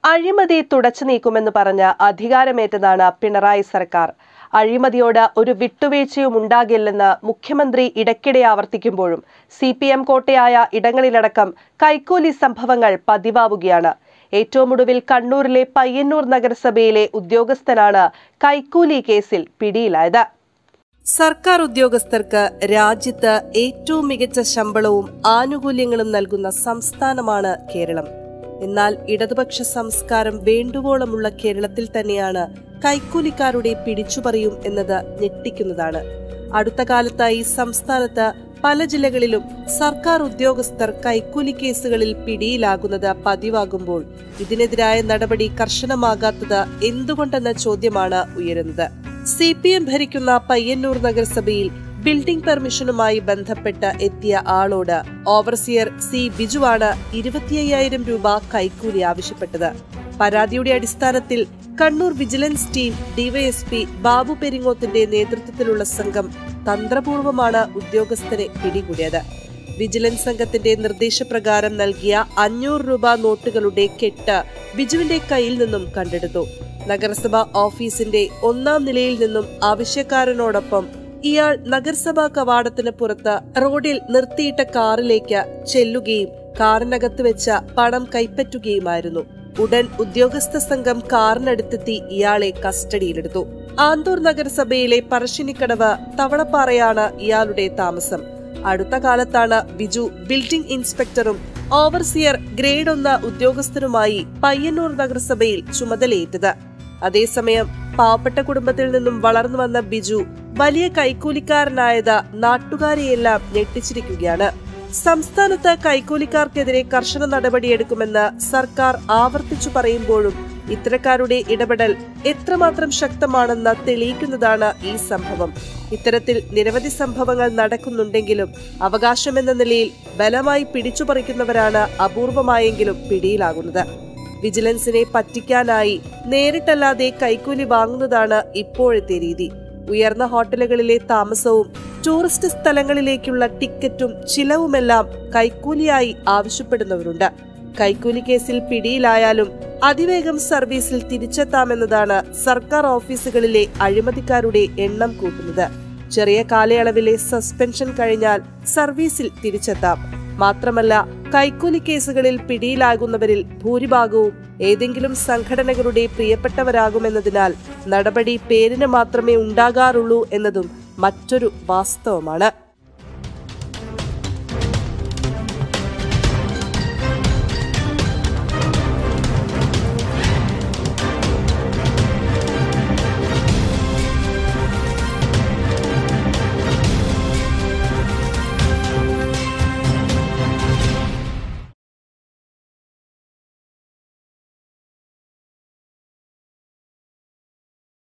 അഴിമതി തുടച്ചു നീക്കുമെന്ന് പറഞ്ഞ് അധികാരമേറ്റതാണ് പിണറായി സർക്കാർ അഴിമതിയോട് ഒരു വിട്ടുവീഴ്ചയും ഉണ്ടാകില്ലെന്ന് മുഖ്യമന്ത്രി ഇടയ്ക്കിടെ ആവർത്തിക്കുമ്പോഴും സി പി എം കോട്ടയായ ഇടങ്ങളിലടക്കം കൈക്കൂലി സംഭവങ്ങൾ പതിവാവുകയാണ് ഏറ്റവും ഒടുവിൽ കണ്ണൂരിലെ പയ്യന്നൂർ നഗരസഭയിലെ ഉദ്യോഗസ്ഥനാണ് കൈക്കൂലി കേസിൽ പിടിയിലായത് സർക്കാർ ഉദ്യോഗസ്ഥർക്ക് രാജ്യത്ത് ഏറ്റവും മികച്ച ശമ്പളവും ആനുകൂല്യങ്ങളും നൽകുന്ന സംസ്ഥാനമാണ് കേരളം എന്നാൽ ഇടതുപക്ഷ സംസ്കാരം വേണ്ടുവോളമുള്ള കേരളത്തിൽ തന്നെയാണ് കൈക്കൂലിക്കാരുടെ പിടിച്ചുപറിയും എന്നത് ഞെട്ടിക്കുന്നതാണ് അടുത്ത കാലത്തായി സംസ്ഥാനത്ത് പല ജില്ലകളിലും സർക്കാർ ഉദ്യോഗസ്ഥർ കൈക്കൂലി കേസുകളിൽ പിടിയിലാകുന്നത് പതിവാകുമ്പോൾ ഇതിനെതിരായ നടപടി കർശനമാകാത്തത് എന്തുകൊണ്ടെന്ന ചോദ്യമാണ് ഉയരുന്നത് സി പി എം ഭരിക്കുന്ന പയ്യന്നൂർ നഗരസഭയിൽ ബിൽഡിംഗ് പെർമിഷനുമായി ബന്ധപ്പെട്ട് എത്തിയ ആളോട് ഓവർസിയർ സി ബിജുവാണ് ഇരുപത്തിയ്യായിരം രൂപ കൈക്കൂലി ആവശ്യപ്പെട്ടത് പരാതിയുടെ അടിസ്ഥാനത്തിൽ Kannur vigilance team DYSP Babu പെരിങ്ങോത്തിന്റെ നേതൃത്വത്തിലുള്ള സംഘം തന്ത്രപൂർവമാണ് ഉദ്യോഗസ്ഥരെ പിടികൂടിയത് വിജിലൻസ് സംഘത്തിന്റെ നിർദ്ദേശപ്രകാരം നൽകിയ അഞ്ഞൂറ് രൂപ നോട്ടുകളുടെ കെട്ട് ബിജുവിന്റെ കയ്യിൽ നിന്നും കണ്ടെടുത്തു നഗരസഭ ഓഫീസിന്റെ ഒന്നാം നിലയിൽ നിന്നും ആവശ്യക്കാരനോടൊപ്പം ഇയാൾ നഗരസഭാ കവാടത്തിന് പുറത്ത് റോഡിൽ നിർത്തിയിട്ട കാറിലേക്ക് ചെല്ലുകയും കാറിനകത്ത് വെച്ച പണം കൈപ്പറ്റുകയുമായിരുന്നു ഉടൻ ഉദ്യോഗസ്ഥ സംഘം കാറിനടുത്തെത്തി ഇയാളെ കസ്റ്റഡിയിലെടുത്തു ആന്തൂർ നഗരസഭയിലെ പറശ്ശിനിക്കടവ് തവളപ്പാറയാണ് ഇയാളുടെ താമസം അടുത്ത കാലത്താണ് ബിജു ബിൽഡിംഗ് ഇൻസ്പെക്ടറും ഓവർസിയർ ഗ്രേഡ് ഒന്ന് ഉദ്യോഗസ്ഥനുമായി പയ്യന്നൂർ നഗരസഭയിൽ ചുമതലയേറ്റത് അതേസമയം പാവപ്പെട്ട കുടുംബത്തിൽ നിന്നും വളർന്നു വന്ന ബിജു വലിയ കൈക്കൂലിക്കാരനായത് നാട്ടുകാരെയെല്ലാം ഞെട്ടിച്ചിരിക്കുകയാണ് സംസ്ഥാനത്ത് കൈക്കൂലിക്കാർക്കെതിരെ കർശന നടപടിയെടുക്കുമെന്ന് സർക്കാർ ആവർത്തിച്ചു പറയുമ്പോഴും ഇത്തരക്കാരുടെ ഇടപെടൽ എത്രമാത്രം ശക്തമാണെന്ന് തെളിയിക്കുന്നതാണ് ഈ സംഭവം ഇത്തരത്തിൽ നിരവധി സംഭവങ്ങൾ നടക്കുന്നുണ്ടെങ്കിലും അവകാശമെന്ന നിലയിൽ ബലമായി പിടിച്ചുപറിക്കുന്നവരാണ് അപൂർവമായെങ്കിലും പിടിയിലാകുന്നത് വിജിലൻസിനെ പറ്റിക്കാനായി നേരിട്ടല്ലാതെ കൈക്കൂലി വാങ്ങുന്നതാണ് ഇപ്പോഴത്തെ രീതി ഉയർന്ന ഹോട്ടലുകളിലെ താമസവും ടൂറിസ്റ്റ് സ്ഥലങ്ങളിലേക്കുള്ള ടിക്കറ്റും ചിലവുമെല്ലാം കൈക്കൂലിയായി ആവശ്യപ്പെടുന്നവരുണ്ട് കൈക്കൂലി കേസിൽ പിടിയിലായാലും അതിവേഗം സർവീസിൽ തിരിച്ചെത്താമെന്നതാണ് സർക്കാർ ഓഫീസുകളിലെ അഴിമതിക്കാരുടെ എണ്ണം കൂട്ടുന്നത് ചെറിയ കാലയളവിലെ സസ്പെൻഷൻ കഴിഞ്ഞാൽ സർവീസിൽ തിരിച്ചെത്താം മാത്രമല്ല കൈക്കൂലി കേസുകളിൽ പിടിയിലാകുന്നവരിൽ ഭൂരിഭാഗവും ഏതെങ്കിലും സംഘടനകളുടെ പ്രിയപ്പെട്ടവരാകുമെന്നതിനാൽ നടപടി പേരിന് മാത്രമേ ഉണ്ടാകാറുള്ളൂ എന്നതും മറ്റൊരു വാസ്തവമാണ്